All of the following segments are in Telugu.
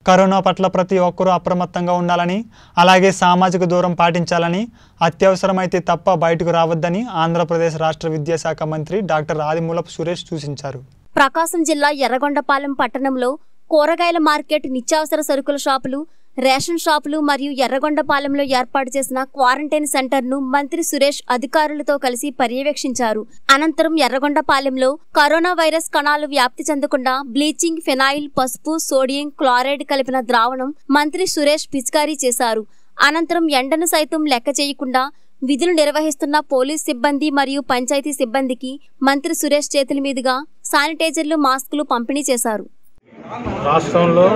కరోనా పట్ల ప్రతి ఒక్కరూ అప్రమత్తంగా ఉండాలని అలాగే సామాజిక దూరం పాటించాలని అత్యవసరమైతే తప్ప బయటకు రావద్దని ఆంధ్రప్రదేశ్ రాష్ట్ర విద్యాశాఖ మంత్రి డాక్టర్ ఆదిమూలపు సురేష్ సూచించారు ప్రకాశం జిల్లా ఎర్రగొండపాలెం పట్టణంలో కూరగాయల మార్కెట్ నిత్యావసర సరుకుల షాపులు రేషన్ షాపులు మరియు ఎర్రగొండపాలెంలో ఏర్పాటు చేసిన క్వారంటైన్ సెంటర్ను మంత్రి సురేష్ అధికారులతో కలిసి పర్యవేక్షించారు అనంతరం ఎర్రగొండపాలెంలో కరోనా వైరస్ కణాలు వ్యాప్తి చెందకుండా బ్లీచింగ్ ఫినాయిల్ పసుపు సోడియం క్లోరైడ్ కలిపిన ద్రావణం మంత్రి సురేష్ పిచికారీ చేశారు అనంతరం ఎండను సైతం లెక్క చేయకుండా విధులు నిర్వహిస్తున్న పోలీస్ సిబ్బంది మరియు పంచాయతీ సిబ్బందికి మంత్రి సురేష్ చేతుల మీదుగా శానిటైజర్లు మాస్కులు పంపిణీ చేశారు రాష్ట్రంలో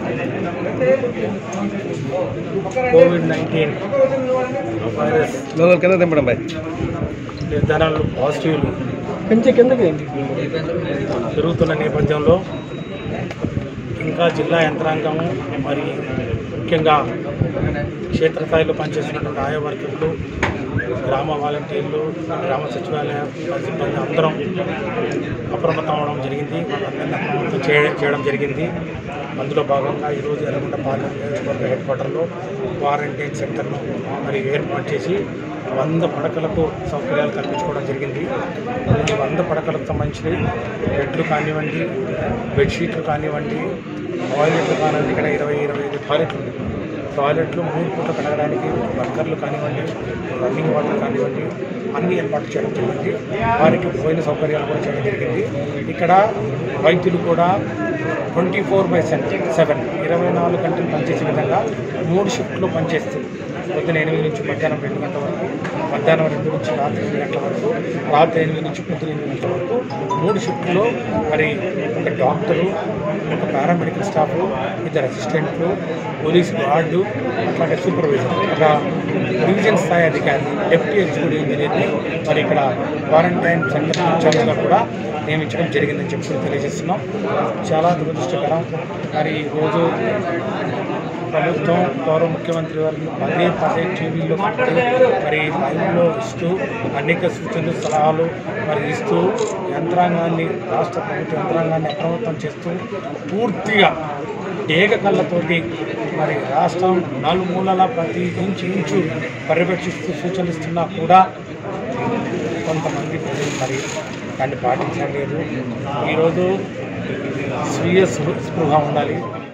కోవిడ్ నైన్టీన్ వైరస్ లోపల కింద దింపడం బాయ్ నిర్ధారణలు పాజిటివ్లు కొంచెం కిందకి పెరుగుతున్న నేపథ్యంలో ఇంకా జిల్లా యంత్రాంగము మరి ముఖ్యంగా క్షేత్రస్థాయిలో పనిచేస్తున్నటువంటి ఆయా వర్కర్లు గ్రామ వాలంటీర్లు గ్రామ సచివాలయ సిబ్బంది అందరం అప్రమత్తం అవడం జరిగింది వాళ్ళందరినీ అప్రమత్తం చేయ- చేయడం జరిగింది అందులో భాగంగా ఈరోజు ఎర్రగొండ పార్లమెంట్ నియోజకవర్గ హెడ్ క్వార్టర్లో క్వారంటైన్ సెంటర్ను మరి ఏర్పాటు చేసి వంద పడకలకు సౌకర్యాలు కల్పించుకోవడం జరిగింది ఈ వంద పడకలకు సంబంధించి బెడ్లు కానివ్వండి బెడ్షీట్లు కానివ్వండి టాయిలెట్లు కానివ్వండి ఇక్కడ ఇరవై ఇరవై ఐదు టాయిలెట్లు ఉన్నాయి టాయిలెట్లు మూడు పూట కడగడానికి వర్కర్లు కానివ్వండి రన్నింగ్ వాటర్ కానివ్వండి అన్ని ఏర్పాటు చేయడం జరిగింది వారికి పోయిన సౌకర్యాలు కూడా చేయడం జరిగింది ఇక్కడ వైద్యులు కూడా ట్వంటీ ఫోర్ బై సెవెన్ ఇరవై నాలుగు గంటలు పనిచేసే విధంగా మూడు షిఫ్ట్లు పనిచేస్తుంది పొద్దున ఎనిమిది నుంచి మధ్యాహ్నం రెండు గంటల వరకు మధ్యాహ్నం రెండు నుంచి రాత్రి ఎనిమిది గంటల వరకు రాత్రి ఎనిమిది నుంచి పొద్దున ఎనిమిది గంటల వరకు మూడు షిఫ్ట్లో మరి ఒక డాక్టరు ఒక పారామెడికల్ స్టాఫ్ ఇద్దరు అసిస్టెంట్లు పోలీస్ గార్డు అట్లాగే సూపర్వైజర్ ఒక డివిజన్ స్థాయి అధికారి డెప్యూటీ ఎగ్జిక్యూటివ్ ఇంజనీర్ని మరి ఇక్కడ క్వారంటైన్ సెంటర్ ఇన్ఛార్జ్గా కూడా నియమించడం జరిగిందని చెప్పి కూడా తెలియజేస్తున్నాం చాలా దురదృష్టకరం మరి ఈరోజు ప్రభుత్వం గౌరవ ముఖ్యమంత్రి వారిని పదే పదే టీవీలో పెట్టి మరి లైవ్లో ఇస్తూ అనేక సూచనలు సలహాలు మరి ఇస్తూ యంత్రాంగాన్ని రాష్ట్ర ప్రభుత్వ యంత్రాంగాన్ని అప్రమత్తం చేస్తూ పూర్తిగా ఏక కళ్ళతోటి మరి రాష్ట్రం నలుమూలల ప్రతి ఇంచు ఇంచు పర్యవేక్షిస్తూ సూచనలు ఇస్తున్నా కూడా కొంతమంది ప్రజలు మరి దాన్ని పాటించడం లేదు ఈరోజు స్వీయ స్పృ- స్పృహ ఉండాలి